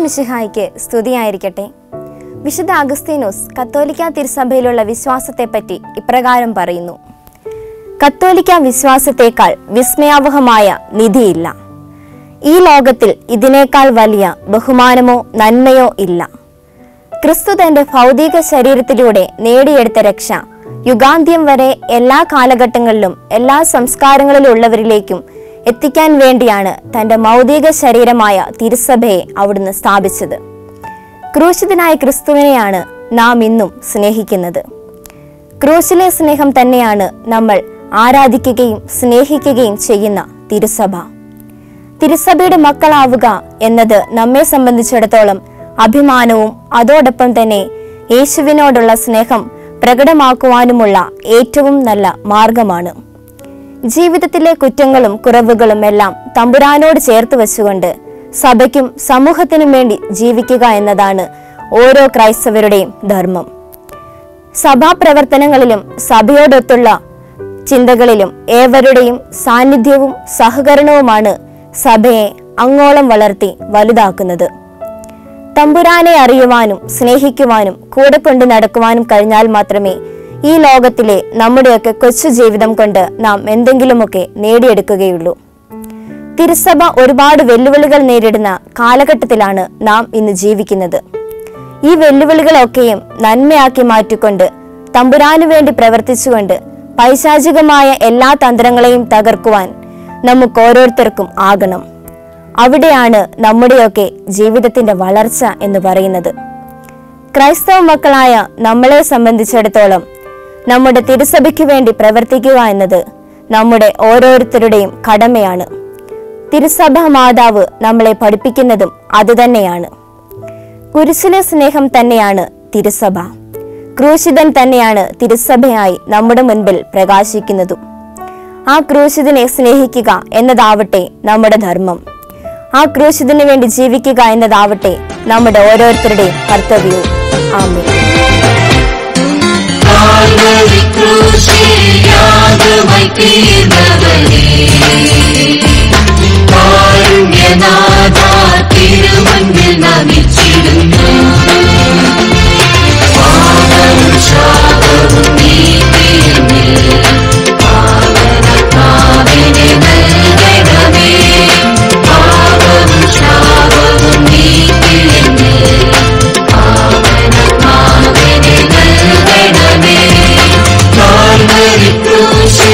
മിശിഹായ്ക്ക് സ്തുതിയായിരിക്കട്ടെ വിശുദ്ധ അഗസ്തീനോസ് കത്തോലിക്ക തിരുസഭയിലുള്ള വിശ്വാസത്തെപ്പറ്റി ഇപ്രകാരം പറയുന്നു കത്തോലിക്ക വിശ്വാസത്തേക്കാൾ വിസ്മയാവഹമായ നിധിയില്ല ഈ ലോകത്തിൽ ഇതിനേക്കാൾ വലിയ ബഹുമാനമോ നന്മയോ ഇല്ല ക്രിസ്തു തന്റെ ഭൗതിക ശരീരത്തിലൂടെ നേടിയെടുത്ത രക്ഷ യുഗാന്ത്യം വരെ എല്ലാ കാലഘട്ടങ്ങളിലും എല്ലാ സംസ്കാരങ്ങളിലുള്ളവരിലേക്കും എത്തിക്കാൻ വേണ്ടിയാണ് തന്റെ മൗതിക ശരീരമായ തിരുസഭയെ അവിടുന്ന് സ്ഥാപിച്ചത് ക്രൂശിതനായ ക്രിസ്തുവിനെയാണ് നാം ഇന്നും സ്നേഹിക്കുന്നത് ക്രൂശിലെ സ്നേഹം തന്നെയാണ് നമ്മൾ ആരാധിക്കുകയും സ്നേഹിക്കുകയും ചെയ്യുന്ന തിരുസഭ തിരുസഭയുടെ മക്കളാവുക എന്നത് നമ്മെ സംബന്ധിച്ചിടത്തോളം അഭിമാനവും അതോടൊപ്പം തന്നെ യേശുവിനോടുള്ള സ്നേഹം പ്രകടമാക്കുവാനുമുള്ള ഏറ്റവും നല്ല മാർഗമാണ് ജീവിതത്തിലെ കുറ്റങ്ങളും കുറവുകളും എല്ലാം തമ്പുരാനോട് ചേർത്ത് വെച്ചുകൊണ്ട് സഭയ്ക്കും സമൂഹത്തിനും വേണ്ടി ജീവിക്കുക എന്നതാണ് ഓരോ ക്രൈസ്തവരുടെയും ധർമ്മം സഭാപ്രവർത്തനങ്ങളിലും സഭയോടൊത്തുള്ള ചിന്തകളിലും ഏവരുടെയും സാന്നിധ്യവും സഹകരണവുമാണ് സഭയെ അങ്ങോളം വളർത്തി വലുതാക്കുന്നത് തമ്പുരാനെ അറിയുവാനും സ്നേഹിക്കുവാനും കൂടെ കൊണ്ട് നടക്കുവാനും കഴിഞ്ഞാൽ മാത്രമേ ഈ ലോകത്തിലെ നമ്മുടെയൊക്കെ കൊച്ചു ജീവിതം കൊണ്ട് നാം എന്തെങ്കിലുമൊക്കെ നേടിയെടുക്കുകയുള്ളൂ തിരുസഭ ഒരുപാട് വെല്ലുവിളികൾ നേരിടുന്ന കാലഘട്ടത്തിലാണ് നാം ഇന്ന് ജീവിക്കുന്നത് ഈ വെല്ലുവിളികളൊക്കെയും നന്മയാക്കി മാറ്റിക്കൊണ്ട് തമ്പുരാനു വേണ്ടി പ്രവർത്തിച്ചുകൊണ്ട് പൈശാചികമായ എല്ലാ തന്ത്രങ്ങളെയും തകർക്കുവാൻ നമുക്ക് ഓരോരുത്തർക്കും ആകണം അവിടെയാണ് നമ്മുടെയൊക്കെ ജീവിതത്തിന്റെ വളർച്ച എന്ന് പറയുന്നത് ക്രൈസ്തവ മക്കളായ നമ്മളെ സംബന്ധിച്ചിടത്തോളം നമ്മുടെ തിരുസഭയ്ക്ക് വേണ്ടി പ്രവർത്തിക്കുക എന്നത് നമ്മുടെ ഓരോരുത്തരുടെയും കടമയാണ് തിരുസഭ മാതാവ് നമ്മളെ പഠിപ്പിക്കുന്നതും അതുതന്നെയാണ് കുരിശിലെ സ്നേഹം തന്നെയാണ് തിരുസഭ ക്രൂശിതൻ തന്നെയാണ് തിരുസഭയായി നമ്മുടെ മുൻപിൽ പ്രകാശിക്കുന്നതും ആ ക്രൂശിതനെ സ്നേഹിക്കുക എന്നതാവട്ടെ നമ്മുടെ ധർമ്മം ആ ക്രൂശിതന് വേണ്ടി ജീവിക്കുക എന്നതാവട്ടെ നമ്മുടെ ഓരോരുത്തരുടെയും കർത്തവ്യവും ആമേ കാൽവരി ക്രൂശിൽ യാഗമായി തീർന്നവനേ കാരുണ്യനാഥ തിരുമുൻപിൽ നമിച്ചിടുന്നു പാപവും ശാപവും നീക്കിയെന്നിൽ പാവനാത്മാവിനെ നൽകണമേ പാപവും ശാപവും നീക്കിയെന്നിൽ പാവനാത്മാവിനെ നൽകണമേ കാൽവരി ക്രൂശിൽ